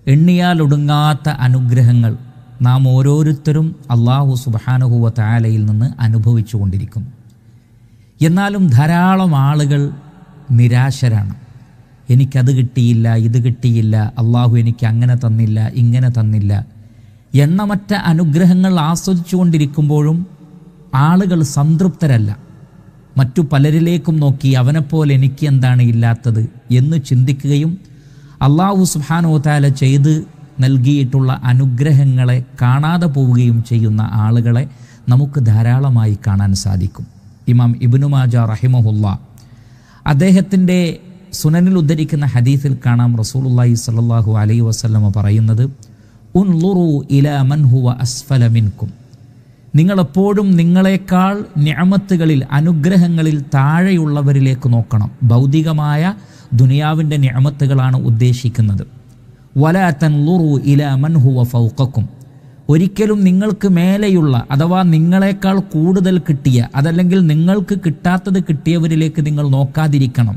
എണ്ണിയാലൊടുങ്ങാത്ത അനുഗ്രഹങ്ങൾ നാം ഓരോരുത്തരും അള്ളാഹു സുബാനുഹുവ താലയിൽ നിന്ന് അനുഭവിച്ചു കൊണ്ടിരിക്കുന്നു എന്നാലും ധാരാളം ആളുകൾ നിരാശരാണ് എനിക്കത് കിട്ടിയില്ല ഇത് കിട്ടിയില്ല അള്ളാഹു എനിക്ക് അങ്ങനെ തന്നില്ല ഇങ്ങനെ തന്നില്ല എണ്ണമറ്റ അനുഗ്രഹങ്ങൾ ആസ്വദിച്ചു കൊണ്ടിരിക്കുമ്പോഴും ആളുകൾ സംതൃപ്തരല്ല മറ്റു പലരിലേക്കും നോക്കി അവനെപ്പോലെ എനിക്ക് എന്താണ് ഇല്ലാത്തത് എന്ന് ചിന്തിക്കുകയും അള്ളാഹു സുബാനോ താല ചെയ്ത് നൽകിയിട്ടുള്ള അനുഗ്രഹങ്ങളെ കാണാതെ പോവുകയും ചെയ്യുന്ന ആളുകളെ നമുക്ക് ധാരാളമായി കാണാൻ സാധിക്കും ഇമാം ഇബിനുമാജ റഹിമഹുല്ല അദ്ദേഹത്തിൻ്റെ സുനനിൽ ഉദ്ധരിക്കുന്ന ഹദീസിൽ കാണാം റസൂലുള്ളാഹി സ്വല്ലല്ലാഹു അലൈഹി വസല്ലമ പറയുന്നത് ഉൻലുറു ഇല മൻ ഹുവ അസ്ഫല മിൻകും നിങ്ങളെപ്പോഴും നിങ്ങളെക്കാൾ ഞാമത്തുകളിൽ അനുഗ്രഹങ്ങളിൽ താഴെയുള്ളവരിലേക്ക് നോക്കണം ഭൗതികമായ ദുനിയാവിൻ്റെ ഞാമത്തുകളാണ് ഉദ്ദേശിക്കുന്നത് വല തൻലുറു ഇല മൻ ഹുവ ഫൗക്കക്കും ഒരിക്കലും നിങ്ങൾക്ക് മേലെയുള്ള അഥവാ നിങ്ങളെക്കാൾ കൂടുതൽ കിട്ടിയ അതല്ലെങ്കിൽ നിങ്ങൾക്ക് കിട്ടാത്തത് കിട്ടിയവരിലേക്ക് നിങ്ങൾ നോക്കാതിരിക്കണം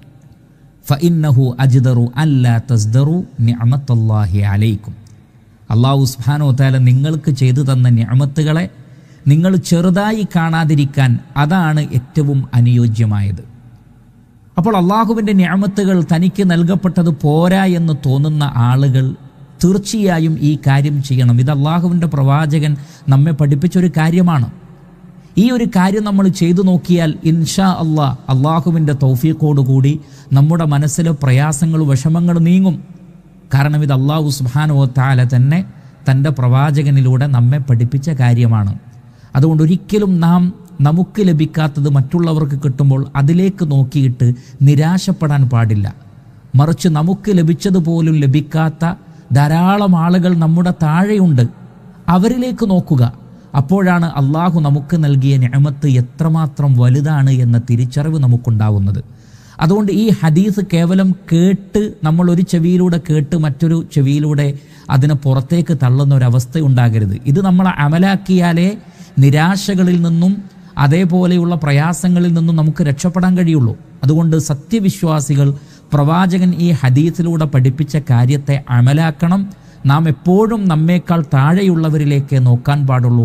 ഫഇന്നഹു അജ്ദറു അല്ലാ തസ്ദറു നിഅമത്തല്ലാഹി അലൈക്കും അള്ളാഹു സുബ്ഹാനഹു വതആല നിങ്ങൾക്ക് ചെയ്തു തന്ന നിഅമത്തുകളെ നിങ്ങൾ ചെറുതായി കാണാതിരിക്കാൻ അതാണ് ഏറ്റവും അനുയോജ്യമായത് അപ്പോൾ അള്ളാഹുവിൻ്റെ നിഅമത്തുകൾ തനിക്ക് നൽകപ്പെട്ടത് പോരാ എന്ന് തോന്നുന്ന ആളുകൾ തീർച്ചയായും ഈ കാര്യം ചെയ്യണം ഇത് അള്ളാഹുവിൻ്റെ പ്രവാചകൻ നമ്മെ പഠിപ്പിച്ചൊരു കാര്യമാണ് ഈ ഒരു കാര്യം നമ്മൾ ചെയ്തു നോക്കിയാൽ ഇൻഷാ അള്ളാ അള്ളാഹുവിൻ്റെ തൗഫീഖോടുകൂടി നമ്മുടെ മനസ്സിലെ പ്രയാസങ്ങൾ വിഷമങ്ങൾ നീങ്ങും കാരണം ഇത് അള്ളാഹു സുബാനോ താല തന്നെ തൻ്റെ പ്രവാചകനിലൂടെ നമ്മെ പഠിപ്പിച്ച കാര്യമാണ് അതുകൊണ്ട് ഒരിക്കലും നാം നമുക്ക് ലഭിക്കാത്തത് മറ്റുള്ളവർക്ക് കിട്ടുമ്പോൾ അതിലേക്ക് നോക്കിയിട്ട് നിരാശപ്പെടാൻ പാടില്ല മറിച്ച് നമുക്ക് ലഭിച്ചതുപോലും ലഭിക്കാത്ത ധാരാളം ആളുകൾ നമ്മുടെ താഴെയുണ്ട് അവരിലേക്ക് നോക്കുക അപ്പോഴാണ് അള്ളാഹു നമുക്ക് നൽകിയ ഞാമത്ത് എത്രമാത്രം വലുതാണ് എന്ന തിരിച്ചറിവ് നമുക്കുണ്ടാവുന്നത് അതുകൊണ്ട് ഈ ഹദീസ് കേവലം കേട്ട് നമ്മൾ ഒരു ചെവിയിലൂടെ കേട്ട് മറ്റൊരു ചെവിയിലൂടെ അതിനെ പുറത്തേക്ക് തള്ളുന്ന ഒരവസ്ഥ ഉണ്ടാകരുത് ഇത് നമ്മൾ അമലാക്കിയാലേ നിരാശകളിൽ നിന്നും അതേപോലെയുള്ള പ്രയാസങ്ങളിൽ നിന്നും നമുക്ക് രക്ഷപ്പെടാൻ കഴിയുള്ളൂ അതുകൊണ്ട് സത്യവിശ്വാസികൾ പ്രവാചകൻ ഈ ഹദീസിലൂടെ പഠിപ്പിച്ച കാര്യത്തെ അമലാക്കണം നാം എപ്പോഴും നമ്മേക്കാൾ താഴെയുള്ളവരിലേക്ക് നോക്കാൻ പാടുള്ളൂ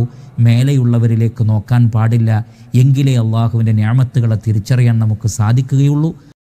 മേലെയുള്ളവരിലേക്ക് നോക്കാൻ പാടില്ല എങ്കിലേ അള്ളാഹുവിൻ്റെ ഞാമത്തുകളെ തിരിച്ചറിയാൻ നമുക്ക് സാധിക്കുകയുള്ളൂ